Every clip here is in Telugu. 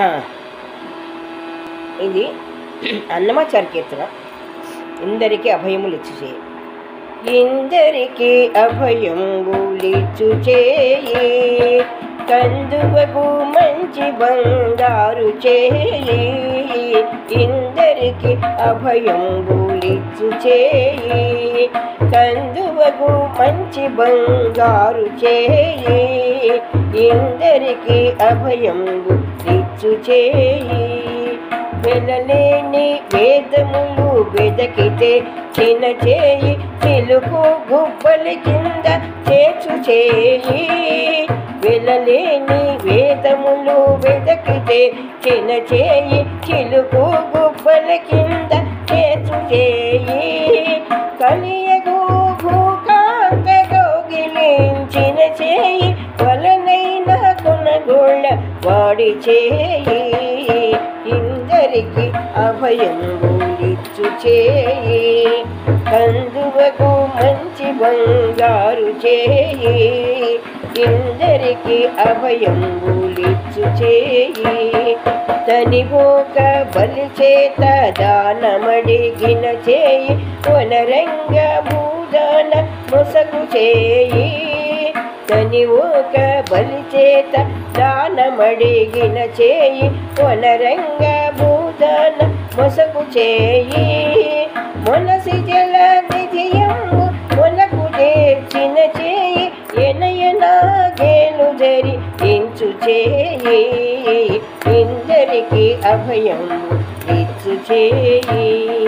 ఇది అన్నమాచార కీర్తన ఇందరికి అభయములు ఇచ్చు చేయి ఇందరికి అభయములిచ్చు చేయి కందువకు మంచి బంగారు చేయి ఇందరికి అభయంబులిచ్చు చేయి కందువకు మంచి బంగారు చేయి ఇందరికి అభయంబు ఇచ్చు చేయి వెలలేని వేదములు వెదకితే చిన్న చేయి చిలుకు గుబ్బల కింద చేర్చు చేయి వెలలేని వేదములు వెదకితే చిన్న చేయి చిలుకు గుబ్బల కింద చేర్చు చేయి కలియగు భూకాంత గౌగిలించిన చేయి వలనైన కొనగోళ్ళ వాడి చేయి ఇందరికి అభయంబులిచ్చు చేయి కందువకు మంచి బంగారు చేయి ఇందరికి అభయంబులిచ్చు చేయి తనిపోక బలి చేత దానమడిగిన చేయి వనరంగ భూదాన మొసగు చేయి తని ఒక బలి చేత దానమడిగిన చేయి వనరంగ భూదాన మొసగు చేయి మొనసి జల నిధియము మొలకు చేర్చిన చేయి ఎనయనా గేలు జరి ఇంచు చేయి ఇందరికి అభయం ఇచ్చు చేయి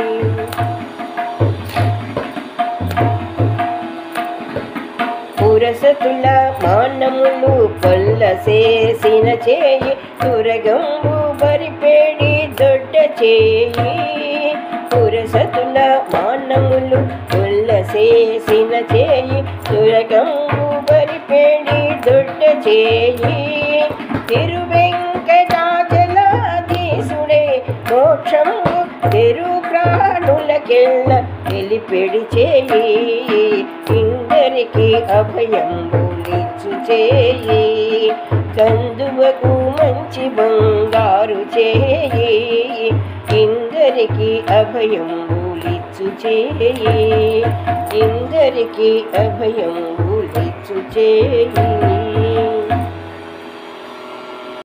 పురసతుల మానములు కొల్లసేసిన చేయి తురగంబు బరిపేడి దొడ్డ చేయి పురసతుల మానములు కొల్లసేసిన చేయి తురగంబు బరిపేడి దొడ్డ చేయి తిరువెంకటాచలాధీసుడే మోక్షంబు తెరు ప్రాణులకెళ్ళ తెలిపెడి చేయి ఇందరికి అభయంబులిచ్చు చేయి కందువకు మంచి బంగారు చేయి ఇందరికి అభయంబులిచ్చు చేయి ఇందరికి అభయంబులిచ్చు చేయి